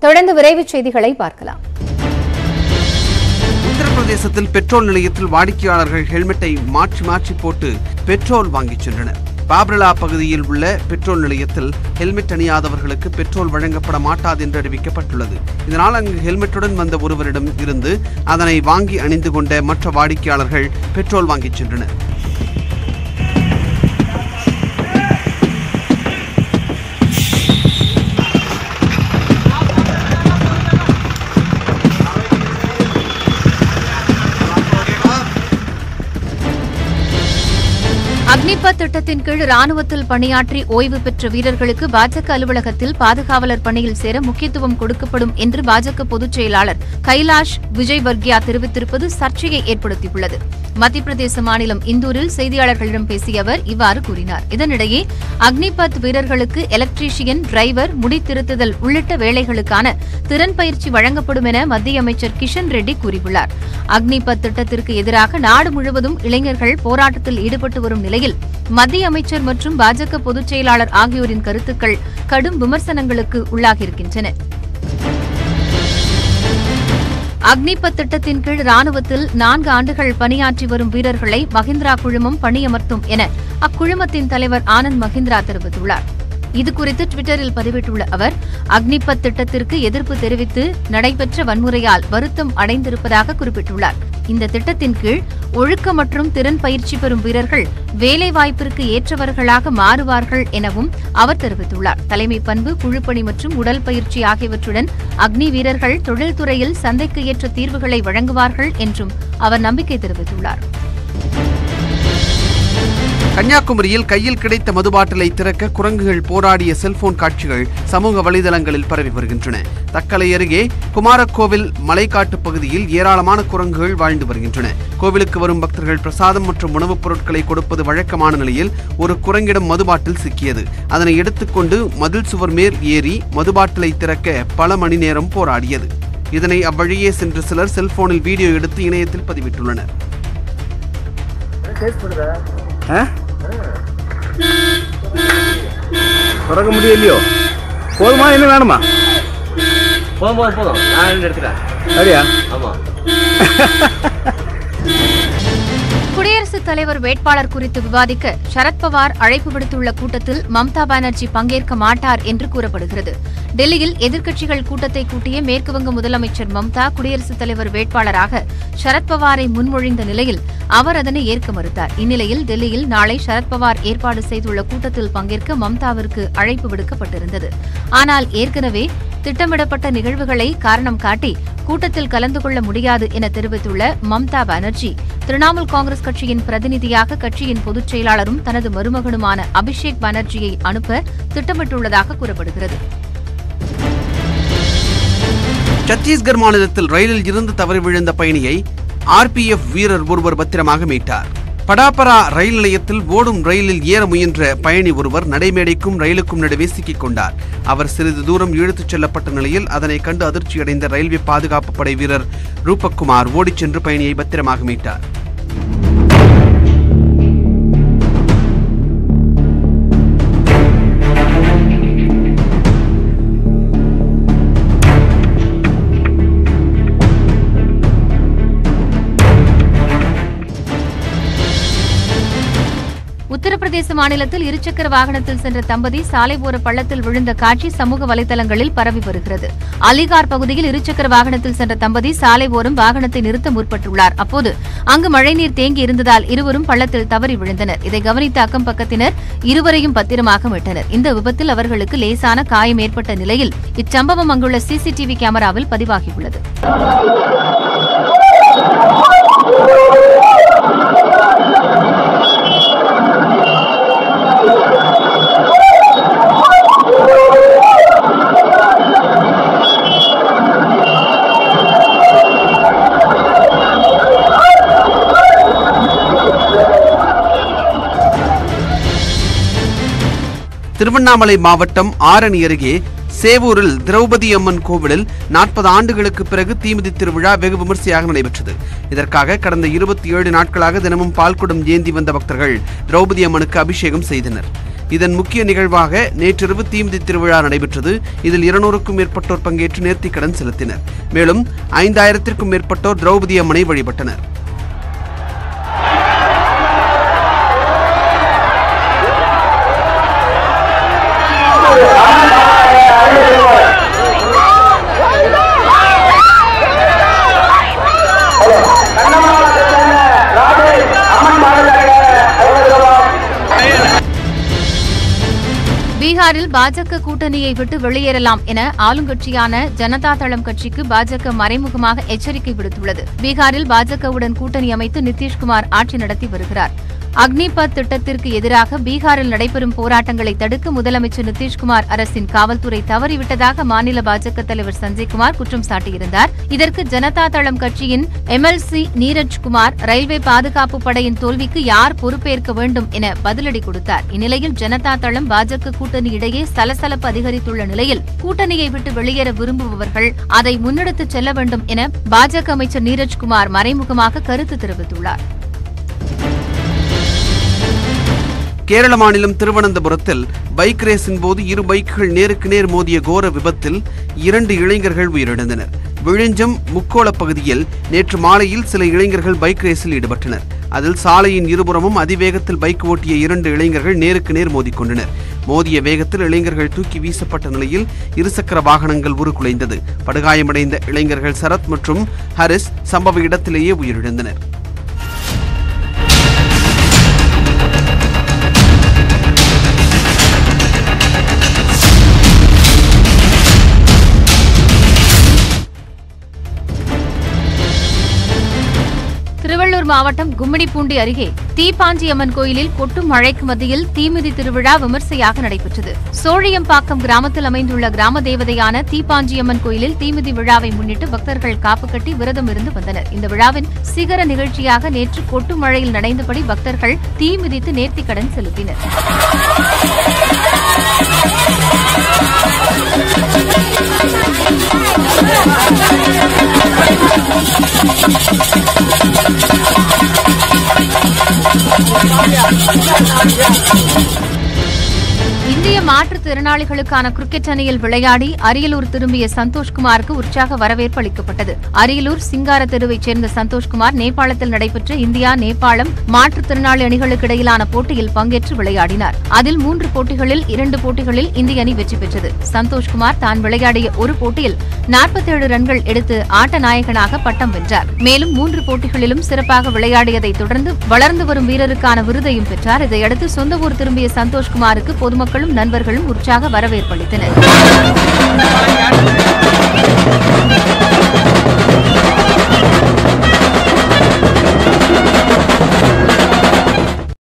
தொடர்ந்து விரைவுச் செய்திகளை பார்க்கலாம் உத்தரப்பிரதேசத்தில் பெட்ரோல் நிலையத்தில் வாடிக்கையாளர்கள் ஹெல்மெட்டை மாற்றி மாற்றி போட்டு பெட்ரோல் வாங்கிச் சென்றனர் பாப்ரலா பகுதியில் உள்ள பெட்ரோல் நிலையத்தில் ஹெல்மெட் அணியாதவர்களுக்கு பெட்ரோல் வழங்கப்பட மாட்டாது என்று அறிவிக்கப்பட்டுள்ளது இதனால் அங்கு ஹெல்மெட்டுடன் வந்த ஒருவரிடம் இருந்து அதனை வாங்கி அணிந்து கொண்ட மற்ற வாடிக்கையாளர்கள் பெட்ரோல் வாங்கிச் சென்றனர் அக்னிபத் திட்டத்தின் கீழ் ராணுவத்தில் பணியாற்றி ஓய்வு பெற்ற வீரர்களுக்கு பாஜக அலுவலகத்தில் பாதுகாவலர் பணியில் சேர முக்கியத்துவம் கொடுக்கப்படும் என்று பாஜக பொதுச் செயலாளர் கைலாஷ் விஜய் வர்கியா தெரிவித்திருப்பது சர்ச்சையை ஏற்படுத்தியுள்ளது மத்திய பிரதேச மாநிலம் இந்தூரில் செய்தியாளர்களிடம் பேசிய அவர் இவ்வாறு கூறினார் இதனிடையே அக்னிபத் வீரர்களுக்கு எலக்ட்ரீஷியன் டிரைவர் முடித்திருத்துதல் உள்ளிட்ட வேலைகளுக்கான திறன் பயிற்சி வழங்கப்படும் என மத்திய அமைச்சர் கிஷன் ரெட்டி கூறியுள்ளார் அக்னிபத் திட்டத்திற்கு எதிராக நாடு முழுவதும் இளைஞர்கள் போராட்டத்தில் ஈடுபட்டு வரும் நிலையில் மத்திய அமைச்சர் மற்றும் பாஜக பொதுச் செயலாளர் ஆகியோரின் கருத்துக்கள் கடும் விமர்சனங்களுக்கு உள்ளாகியிருக்கின்றன அக்னிபத் திட்டத்தின் கீழ் ராணுவத்தில் நான்கு ஆண்டுகள் பணியாற்றி வரும் வீரர்களை மஹிந்திரா குழுமம் பணியமர்த்தும் என அக்குழுமத்தின் தலைவர் ஆனந்த் மஹிந்திரா தெரிவித்துள்ளார் இதுகுறித்து டுவிட்டரில் பதிவிட்டுள்ள அவர் அக்னிபத் திட்டத்திற்கு எதிர்ப்பு தெரிவித்து நடைபெற்ற வன்முறையால் வருத்தம் அடைந்திருப்பதாக குறிப்பிட்டுள்ளார் இந்த திட்டத்தின் கீழ் ஒழுக்க மற்றும் திறன் பயிற்சி பெறும் வீரர்கள் வேலைவாய்ப்பிற்கு ஏற்றவர்களாக மாறுவார்கள் எனவும் அவர் தெரிவித்துள்ளார் தலைமை பண்பு குழுப்பணி மற்றும் உடல் பயிற்சி ஆகியவற்றுடன் அக்னி வீரர்கள் தொழில்துறையில் சந்தைக்கு ஏற்ற தீர்வுகளை வழங்குவார்கள் என்றும் அவர் நம்பிக்கை தெரிவித்துள்ளார் கன்னியாகுமரியில் கையில் கிடைத்த மதுபாட்டிலை திறக்க குரங்குகள் போராடிய செல்போன் காட்சிகள் சமூக வலைதளங்களில் பரவி வருகின்றன தக்கலை அருகே குமாரக்கோவில் மலைக்காட்டு பகுதியில் ஏராளமான குரங்குகள் வாழ்ந்து வருகின்றன கோவிலுக்கு வரும் பக்தர்கள் பிரசாதம் மற்றும் உணவுப் பொருட்களை கொடுப்பது வழக்கமான நிலையில் ஒரு குரங்கிடம் மதுபாட்டில் சிக்கியது அதனை எடுத்துக்கொண்டு மதில் சுவர் மேல் ஏறி மதுபாட்டிலை திறக்க பல மணி நேரம் போராடியது இதனை அவ்வழியே சென்ற சிலர் செல்போனில் வீடியோ எடுத்து இணையத்தில் பதிவிட்டுள்ளனர் ஆ திறக்க முடியலையோ போதுமா என்ன வேணுமா போதும் போதும் போதும் நான் ரெண்டு எடுத்துக்கிறேன் சரியா ஆமாம் குடியரசுத் தலைவர் வேட்பாளர் குறித்து விவாதிக்க சரத்பவார் அழைப்பு விடுத்துள்ள கூட்டத்தில் மம்தா பானர்ஜி பங்கேற்க மாட்டார் என்று கூறப்படுகிறது டெல்லியில் எதிர்க்கட்சிகள் கூட்டத்தை கூட்டிய மேற்குவங்க முதலமைச்சர் மம்தா குடியரசுத் தலைவர் வேட்பாளராக சரத்பவாரை முன்மொழிந்த நிலையில் அவர் அதனை ஏற்க மறுத்தார் இந்நிலையில் டெல்லியில் நாளை சரத்பவார் ஏற்பாடு செய்துள்ள கூட்டத்தில் பங்கேற்க மம்தாவிற்கு அழைப்பு விடுக்கப்பட்டிருந்தது ஆனால் ஏற்கனவே திட்டமிடப்பட்ட நிகழ்வுகளை காரணம் காட்டி கூட்டத்தில் கலந்து கொள்ள முடியாது என தெரிவித்துள்ள மம்தா பானர்ஜி திரிணாமுல் காங்கிரஸ் கட்சியின் பிரதிநிதியாக கட்சியின் பொதுச் செயலாளரும் தனது மருமகனுமான அபிஷேக் பானர்ஜியை அனுப்ப திட்டமிட்டுள்ளதாக கூறப்படுகிறது சத்தீஸ்கர் மாநிலத்தில் ரயிலில் இருந்து தவறி விழுந்த பயணியை ஆர்பிஎஃப் வீரர் ஒருவர் பத்திரமாக மீட்டார் படாபரா ரயில் நிலையத்தில் ஓடும் ரயிலில் ஏற முயன்ற பயணி ஒருவர் நடைமேடைக்கும் ரயிலுக்கும் நடுவே சிக்கிக் கொண்டார் அவர் சிறிது தூரம் இழுத்துச் செல்லப்பட்ட நிலையில் அதனை கண்டு அதிர்ச்சியடைந்த ரயில்வே பாதுகாப்பு படை வீரர் ரூபக்குமார் ஓடிச் சென்று பயணியை பத்திரமாக மீட்டார் உத்தரப்பிரதேச மாநிலத்தில் இருசக்கர வாகனத்தில் சென்ற தம்பதி சாலை ஓர பள்ளத்தில் விழுந்த காட்சி சமூக வலைதளங்களில் பரவி வருகிறது அலிகார் பகுதியில் இருசக்கர வாகனத்தில் சென்ற தம்பதி சாலை ஓரம் வாகனத்தை நிறுத்த முற்பட்டுள்ளார் அப்போது அங்கு மழைநீர் தேங்கி இருந்ததால் இருவரும் பள்ளத்தில் தவறி விழுந்தனர் இதை கவனித்த அக்கம் பக்கத்தினர் இருவரையும் பத்திரமாக மீட்டனர் இந்த விபத்தில் அவர்களுக்கு லேசான காயம் ஏற்பட்ட நிலையில் இச்சம்பவம் அங்குள்ள சிசிடிவி கேமராவில் பதிவாகியுள்ளது திருவண்ணாமலை மாவட்டம் ஆரணி அருகே சேவூரில் திரௌபதி அம்மன் கோவிலில் நாற்பது ஆண்டுகளுக்கு பிறகு தீமிதி திருவிழா வெகு விமர்சையாக நடைபெற்றது இதற்காக கடந்த இருபத்தி ஏழு நாட்களாக தினமும் பால்குடம் ஏந்தி வந்த பக்தர்கள் திரௌபதி அம்மனுக்கு அபிஷேகம் செய்தனர் இதன் முக்கிய நிகழ்வாக நேற்றிரவு தீமிதி திருவிழா நடைபெற்றது இதில் இருநூறுக்கும் மேற்பட்டோர் பங்கேற்று நேர்த்திக்கடன் செலுத்தினர் மேலும் ஐந்தாயிரத்திற்கும் மேற்பட்டோர் திரௌபதி அம்மனை வழிபட்டனர் பீகாரில் பாஜக கூட்டணியை விட்டு வெளியேறலாம் என ஆளுங்கட்சியான ஜனதா தளம் கட்சிக்கு பாஜக மறைமுகமாக எச்சரிக்கை விடுத்துள்ளது பீகாரில் பாஜகவுடன் கூட்டணி அமைத்து நிதிஷ்குமார் ஆட்சி நடத்தி வருகிறார் அக்னிபத் திட்டத்திற்கு எதிராக பீகாரில் நடைபெறும் போராட்டங்களை தடுக்க முதலமைச்சர் நிதிஷ்குமார் அரசின் காவல்துறை தவறிவிட்டதாக மாநில பாஜக தலைவர் சஞ்சய்குமார் குற்றம் சாட்டியிருந்தார் இதற்கு ஜனதா தளம் கட்சியின் எம்எல்சி நீரஜ் குமார் ரயில்வே பாதுகாப்பு படையின் தோல்விக்கு யார் பொறுப்பேற்க வேண்டும் என பதிலடி கொடுத்தார் இந்நிலையில் ஜனதா தளம் பாஜக கூட்டணி இடையே சலசலப்பு அதிகரித்துள்ள நிலையில் கூட்டணியை விட்டு வெளியேற விரும்புபவர்கள் அதை முன்னெடுத்துச் செல்ல வேண்டும் என பாஜக அமைச்சர் நீரஜ் குமார் மறைமுகமாக கருத்து தெரிவித்துள்ளார் கேரள மாநிலம் திருவனந்தபுரத்தில் பைக் ரேஸின் போது இரு பைக்குகள் நேருக்கு நேர் மோதிய கோர விபத்தில் இரண்டு இளைஞர்கள் உயிரிழந்தனர் விழிஞ்சம் முக்கோள பகுதியில் நேற்று மாலையில் சில இளைஞர்கள் பைக் ரேஸில் ஈடுபட்டனர் அதில் சாலையின் இருபுறமும் அதிவேகத்தில் பைக் ஓட்டிய இரண்டு இளைஞர்கள் நேருக்கு நேர் மோதிக்கொண்டனர் மோதிய வேகத்தில் இளைஞர்கள் தூக்கி வீசப்பட்ட நிலையில் இருசக்கர வாகனங்கள் உருக்குலைந்தது படுகாயமடைந்த இளைஞர்கள் சரத் மற்றும் ஹரிஸ் சம்பவ இடத்திலேயே உயிரிழந்தனர் திருவள்ளூர் மாவட்டம் கும்மிடிப்பூண்டி அருகே தீப்பாஞ்சியம்மன் கோயிலில் கொட்டும் மழைக்கு மத்தியில் தீமிதி திருவிழா விமர்சையாக நடைபெற்றது சோழியம்பாக்கம் கிராமத்தில் அமைந்துள்ள கிராம தேவதையான தீப்பாஞ்சியம்மன் கோயிலில் தீமிதி விழாவை முன்னிட்டு பக்தர்கள் காப்பு கட்டி விரதம் இருந்து வந்தனர் இந்த விழாவின் சிகர நிகழ்ச்சியாக நேற்று கொட்டும் மழையில் நனைந்தபடி பக்தர்கள் தீ மிதித்து நேர்த்திக்கடன் செலுத்தினர் இந்திய மாற்றுத்திறனாளிகளுக்கான கிரிக்கெட் அணியில் விளையாடி அரியலூர் திரும்பிய சந்தோஷ்குமாருக்கு உற்சாக வரவேற்பு அளிக்கப்பட்டது அரியலூர் சிங்கார தெருவைச் சேர்ந்த சந்தோஷ்குமார் நேபாளத்தில் நடைபெற்ற இந்தியா நேபாளம் மாற்றுத்திறனாளி அணிகளுக்கு இடையிலான போட்டியில் பங்கேற்று விளையாடினார் அதில் மூன்று போட்டிகளில் இரண்டு போட்டிகளில் இந்திய அணி வெற்றி பெற்றது சந்தோஷ்குமார் தான் விளையாடிய ஒரு போட்டியில் 47 ரன்கள் எடுத்து ஆட்ட நாயகனாக பட்டம் வென்றார் மேலும் மூன்று போட்டிகளிலும் சிறப்பாக விளையாடியதைத் தொடர்ந்து வளர்ந்து வரும் வீரருக்கான விருதையும் பெற்றார் இதையடுத்து சொந்த ஊர் திரும்பிய சந்தோஷ்குமாருக்கு பொதுமக்களும் நண்பர்களும் உற்சாக வரவேற்பளித்தனர்